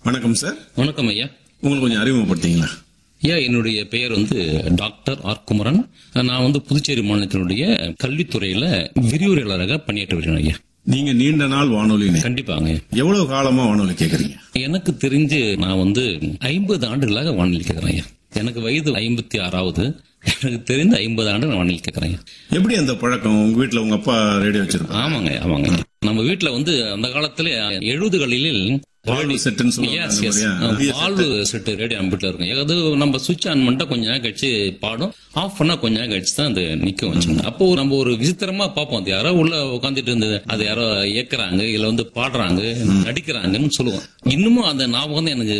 வணக்கம் சார் வணக்கம் ஐயா உங்களுக்கு கொஞ்சம் அறிமுகப்படுத்தீங்களா ஐயா என்னுடைய பெயர் வந்து டாக்டர் ஆர் குமரன் நான் வந்து புதுச்சேரி மாநிலத்தினுடைய கல்வித்துறையில விரிவுரையாளராக பணியாற்றி வருகிறேன் ஐயா நீங்க நீண்ட நாள் வானொலி நேயர். கண்டிப்பாங்க எவ்வளவு காலமா வானொலி கேக்குறீங்க எனக்கு தெரிஞ்சு நான் வந்து ஐம்பது ஆண்டுகளாக வானிலை கேட்கிறேன் ஐயா எனக்கு வயது ஐம்பத்தி ஆறாவது எனக்கு தெரிந்து ஐம்பது ஆண்டு நான் வானிலை கேட்கிறேன் ஐயா எப்படி அந்த பழக்கம் உங்க வீட்ல உங்க அப்பா ரேடியோ வச்சிருப்பாங்க ஆமாங்க ஆமாங்க நம்ம வீட்டுல வந்து அந்த காலத்துல எழுபதுகளில் வாழ்வு செட்டுன்னு சொல்லுவாங்க எஸ் அந்த எஸ் மாதிரியா? பெரிய வால்வு செட்டு ரேடியோ நம்ம வீட்டுல இருக்கும் அது நம்ம சுவிட்ச் ஆன் பண்ணிட்டா கொஞ்ச நேரம் கழிச்சு பாடும் ஆஃப் பண்ணா கொஞ்ச நேரம் கழிச்சு தான் அது நிக்க வச்சுங்க அப்போ நம்ம ஒரு விசித்திரமா பார்ப்போம் அது யாரோ உள்ள உட்காந்துட்டு இருந்தது அது யாரோ இயக்குறாங்க இல்ல வந்து பாடுறாங்க நடிக்கிறாங்கன்னு சொல்லுவோம் இன்னமும் அந்த ஞாபகம் தான் எனக்கு